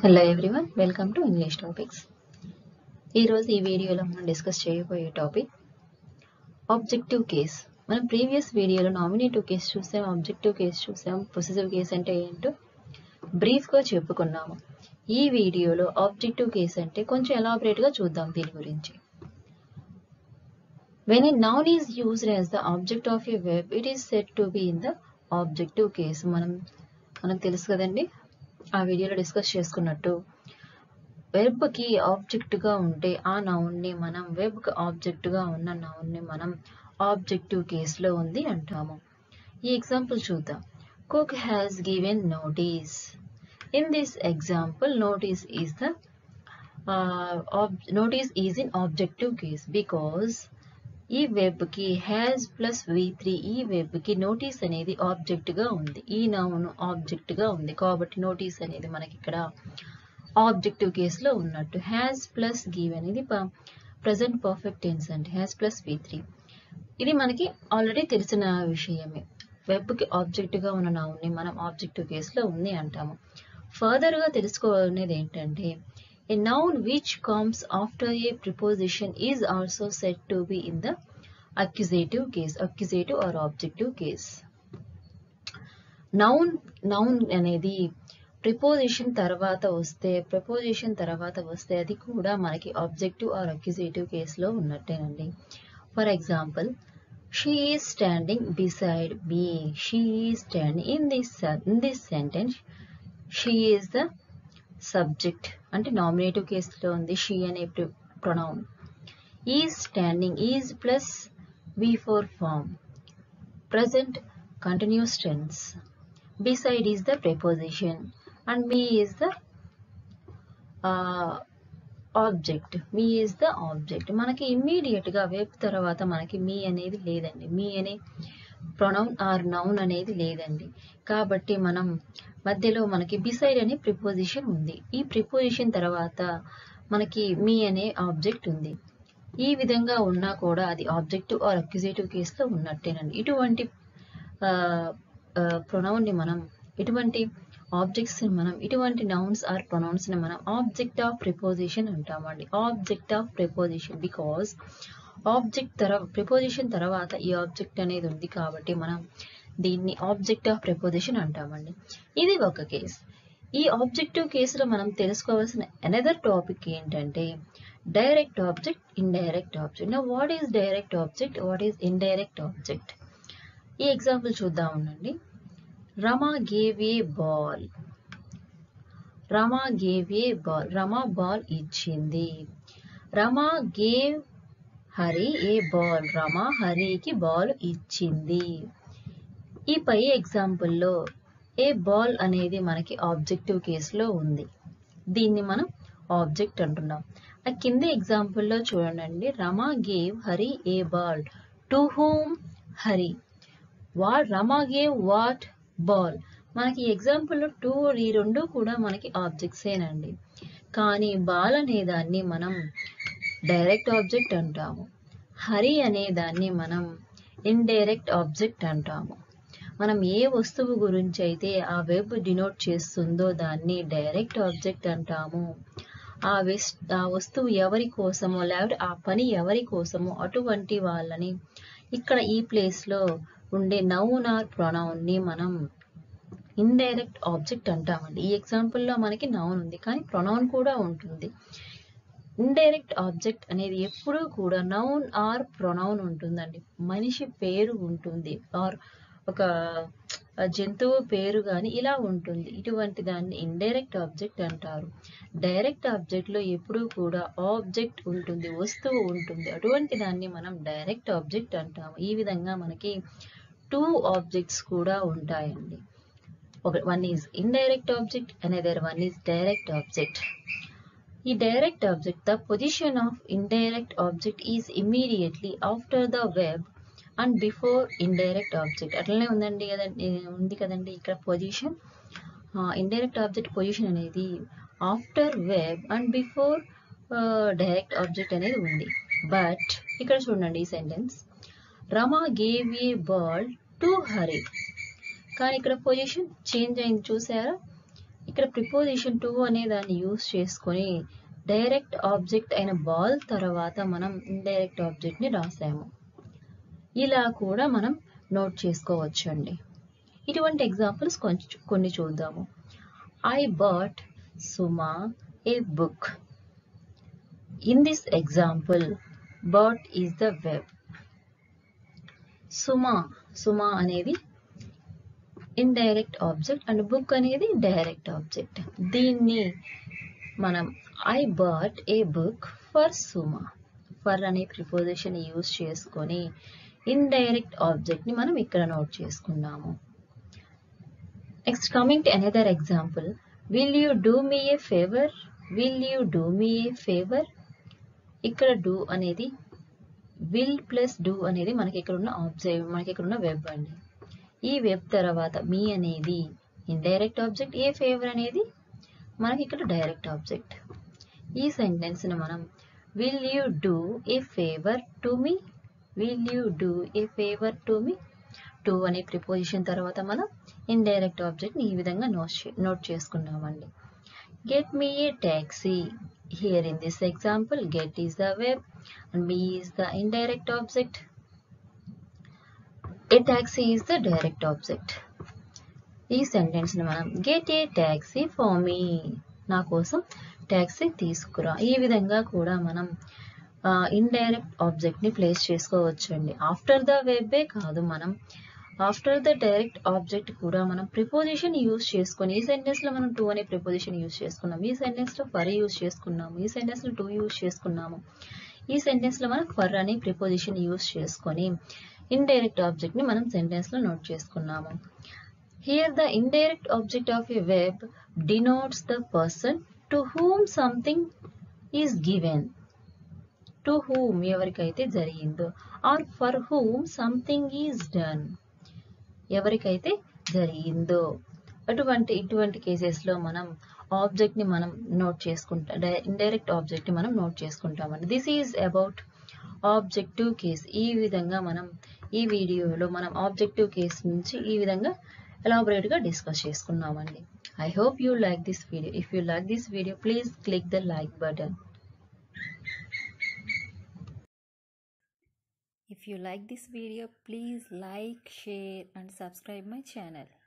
Hello everyone welcome to English topics ఈరోజు ఈ వీడియోలో మనం డిస్కస్ చేయబోయే టాపిక్ ఆబ్జెక్టివ్ కేస్ మనం ప్రీవియస్ వీడియోలో నామినేటివ్ కేస్ చూసాం ఆబ్జెక్టివ్ కేస్ చూసాం పొసిటివ్ కేస్ అంటే ఏంటో బ్రీఫ్గా చెప్పుకున్నాము ఈ వీడియోలో ఆబ్జెక్టివ్ కేస్ అంటే కొంచెం ఎలాబరేట్గా చూద్దాం దీని గురించి When a noun is used as the object of a verb, it is said to be in the objective case. మనం మనకు తెలుసు కదండి ఆ వీడియోలో డిస్కస్ చేసుకున్నట్టు వెబ్ కి ఆబ్జెక్ట్ గా ఉంటే ఆ నౌన్ ని మనం వెబ్ కి ఆబ్జెక్ట్ గా ఉన్న నౌన్ ని మనం ఆబ్జెక్టివ్ కేస్ లో ఉంది అంటాము ఈ ఎగ్జాంపుల్ చూద్దాం cook has given notice in this example notice is the notice is in objective case because ఈ వెబ్ కి హ్యాస్ ప్లస్ వి త్రీ ఈ వెబ్ కి నోటీస్ అనేది ఆబ్జెక్ట్ గా ఉంది ఈ నౌన్ ఆబ్జెక్ట్ గా ఉంది కాబట్టి నోటీస్ అనేది మనకి ఇక్కడ ఆబ్జెక్టివ్ కేసులో ఉన్నట్టు హ్యాస్ ప్లస్ గివ్ అనేది ప్రజెంట్ పర్ఫెక్ట్ టెన్స్ అండి హ్యాస్ ప్లస్ వి త్రీ ఇది మనకి ఆల్రెడీ తెలిసిన విషయమే వెబ్ కి ఆబ్జెక్ట్ గా ఉన్న నౌన్ ని మనం ఆబ్జెక్టివ్ కేసులో ఉంది అంటాము ఫర్దర్ గా తెలుసుకోవాలనేది ఏంటంటే A noun which comes after a preposition is also said to be in the accusative case, accusative or objective case. Noun noun అనేది ప్రిపోజిషన్ తర్వాత వస్తే ప్రపోజిషన్ తర్వాత వస్తే అది కూడా మనకి ఆబ్జెక్టివ్ ఆర్ అక్యుజేటివ్ కేసులో ఉన్నట్టేనండి for example she is standing beside me she is standing in this in this sentence she is the subject అంటే నామినేటివ్ కేసులో ఉంది షీ అనే pronoun is standing is plus V four form present continuous tense beside is the preposition and me is the uh, object me is the object మనకి immediate గా verb తర్వాత మనకి మీ అనేది లేదండి మీ అనే ప్రొనౌన్ ఆర్ నౌన్ అనేది లేదండి కాబట్టి మనం మధ్యలో మనకి బిసైడ్ అనే ప్రిపోజిషన్ ఉంది ఈ ప్రిపోజిషన్ తర్వాత మనకి మీ అనే ఆబ్జెక్ట్ ఉంది ఈ విధంగా ఉన్నా కూడా అది ఆబ్జెక్టివ్ ఆర్ అక్యుజేటివ్ కేసులో ఉన్నట్టేనండి ఇటువంటి ప్రొనౌన్ ని మనం ఇటువంటి ఆబ్జెక్ట్స్ ని మనం ఇటువంటి నౌన్స్ ఆర్ ప్రొనౌన్స్ ని మనం ఆబ్జెక్ట్ ఆఫ్ ప్రిపోజిషన్ అంటామండి object of preposition because object తర్వాత ప్రిపోజిషన్ తర్వాత ఈ ఆబ్జెక్ట్ అనేది ఉంది కాబట్టి మనం దీన్ని ఆబ్జెక్ట్ ఆఫ్ ప్రిపోజిషన్ అంటామండి ఇది ఒక కేస్ ఈ ఆబ్జెక్టివ్ కేసులో మనం తెలుసుకోవాల్సిన అనదర్ టాపిక్ ఏంటంటే డైరెక్ట్ ఆబ్జెక్ట్ ఇండైరెక్ట్ ఆబ్జెక్ట్ నా what is direct object what is indirect object ఈ ఎగ్జాంపుల్ చూద్దాం ఉండండి Rama gave a ball Rama gave a ball Rama ball ఇచ్చింది Rama gave Hari a ball Rama హరికి బాల్ ఇచ్చింది ఈ పై ఎగ్జాంపుల్లో ఏ బాల్ అనేది మనకి ఆబ్జెక్టివ్ కేసులో ఉంది దీన్ని మనం ఆబ్జెక్ట్ అంటున్నాం ఆ కింద ఎగ్జాంపుల్లో చూడండి Rama gave Hari a ball to whom Hari what Rama gave what ball మనకి ఎగ్జాంపుల్లో టూ ఈ రెండు కూడా మనకి ఆబ్జెక్ట్సేనండి కానీ బాల్ అనే దాన్ని మనం డైరెక్ట్ ఆబ్జెక్ట్ అంటాము హరి అనే దాన్ని మనం ఇండైరెక్ట్ ఆబ్జెక్ట్ అంటాము మనం ఏ వస్తువు గురించి అయితే ఆ వెబ్ డినోట్ చేస్తుందో దాన్ని డైరెక్ట్ ఆబ్జెక్ట్ అంటాము ఆ వెస్ ఆ వస్తువు ఎవరి కోసమో లేకపోతే ఆ పని ఎవరి కోసమో అటువంటి వాళ్ళని ఇక్కడ ఈ ప్లేస్లో ఉండే నౌన్ ఆర్ ప్రొనౌన్ ని మనం ఇండైరెక్ట్ ఆబ్జెక్ట్ అంటామండి ఈ ఎగ్జాంపుల్లో మనకి నౌన్ ఉంది కానీ ప్రొనౌన్ కూడా ఉంటుంది ఇండైరెక్ట్ ఆబ్జెక్ట్ అనేది ఎప్పుడూ కూడా నౌన్ ఆర్ ప్రొనౌన్ ఉంటుందండి మనిషి పేరు ఉంటుంది ఆర్ ఒక జంతువు పేరు కానీ ఇలా ఉంటుంది ఇటువంటి దాన్ని ఇండైరెక్ట్ ఆబ్జెక్ట్ అంటారు డైరెక్ట్ ఆబ్జెక్ట్ లో ఎప్పుడూ కూడా ఆబ్జెక్ట్ ఉంటుంది వస్తువు ఉంటుంది అటువంటి దాన్ని మనం డైరెక్ట్ ఆబ్జెక్ట్ అంటాము ఈ విధంగా మనకి టూ ఆబ్జెక్ట్స్ కూడా ఉంటాయండి ఒక one is indirect object another one is direct object ఈ direct object the position of indirect object is immediately after the verb and before indirect object అట్లనే ఉందండి కదండి ఉంది కదండి ఇక్కడ పొజిషన్ ఇండైరెక్ట్ ఆబ్జెక్ట్ పొజిషన్ అనేది after verb and before direct object అనేది ఉంది బట్ ఇక్కడ చూడండి ఈ sentence Rama gave a ball to Hari కానీ ఇక్కడ పొజిషన్ చేంజ్ అయింది చూసారా ఇక్కడ ప్రిపోజిషన్ టు అనే దాన్ని యూస్ చేసుకొని డైరెక్ట్ ఆబ్జెక్ట్ అయిన బాల్ తర్వాత మనం ఇండైరెక్ట్ ఆబ్జెక్ట్ ని రాసాము ఇలా కూడా మనం నోట్ చేసుకోవచ్చు అండి ఇటువంటి ఎగ్జాంపుల్స్ కొంచెం కొన్ని చూద్దాము I bought Suma a book in this example bought is the verb Suma Suma అనేది ఇండైరెక్ట్ ఆబ్జెక్ట్ అండ్ బుక్ అనేది డైరెక్ట్ ఆబ్జెక్ట్ దీన్ని మనం I bought a book for Suma for అనే ప్రిపోజిషన్ యూజ్ చేసుకొని ఇండైరెక్ట్ ఆబ్జెక్ట్ ని మనం ఇక్కడ నోట్ చేసుకున్నాము next coming to another example will you do me a favour will you do me a favour ఇక్కడ డూ అనేది విల్ ప్లస్ డూ అనేది మనకి ఇక్కడ ఉన్న ఆబ్జెక్ట్ మనకి ఇక్కడ ఉన్న వెబ్ అండి ఈ వెబ్ తర్వాత మీ అనేది ఇండైరెక్ట్ ఆబ్జెక్ట్ ఏ ఫేవర్ అనేది మనకి ఇక్కడ డైరెక్ట్ ఆబ్జెక్ట్ ఈ సెంటెన్స్ ని మనం will you do a favour to me will you do a favour to me to అనే ప్రిపోజిషన్ తర్వాత మనం ఇండైరెక్ట్ ఆబ్జెక్ట్ ని ఈ విధంగా నోట్ నోట్ చేసుకున్నామండి get me a taxi here in this example get is the verb and me is the indirect object a taxi is the direct object ఈ sentence ని మనం get a taxi for me నా కోసం taxi తీసుకురా ఈ విధంగా కూడా మనం ఇండైరెక్ట్ ఆబ్జెక్ట్ ని ప్లేస్ చేసుకోవచ్చు అండి ఆఫ్టర్ ద వెబ్బే కాదు మనం ఆఫ్టర్ ద డైరెక్ట్ ఆబ్జెక్ట్ కూడా మనం ప్రిపోజిషన్ యూస్ చేసుకొని ఈ సెంటెన్స్ లో మనం టూ అనే ప్రిపోజిషన్ యూస్ చేసుకున్నాం ఈ సెంటెన్స్ లో ఫర్ యూస్ చేసుకున్నాము ఈ సెంటెన్స్ లో టూ యూస్ చేసుకున్నాము ఈ సెంటెన్స్ లో మనం ఫర్ అనే ప్రిపోజిషన్ యూస్ చేసుకొని ఇండైరెక్ట్ ఆబ్జెక్ట్ ని మనం సెంటెన్స్ లో నోట్ చేసుకున్నాము here the indirect object of a verb denotes the person to whom something is given to whom ఎవరికైతే జరిగిందో or for whom something is done ఎవరికైతే జరిగిందో అటువంటి ఇటువంటి కేసెస్ లో మనం ఆబ్జెక్ట్ ని మనం నోట్ చేసుకుంటాం ఇండైరెక్ట్ ఆబ్జెక్ట్ ని మనం నోట్ చేసుకుంటామండి this is about objective case ఈ విధంగా మనం ఈ వీడియోలో మనం ఆబ్జెక్టివ్ కేస్ నుంచి ఈ విధంగా ఎలాబొరేట్ గా డిస్కస్ చేసుకున్నామండి I hope you like this video if you like this video please click the like button If you like this video, please like, share and subscribe my channel.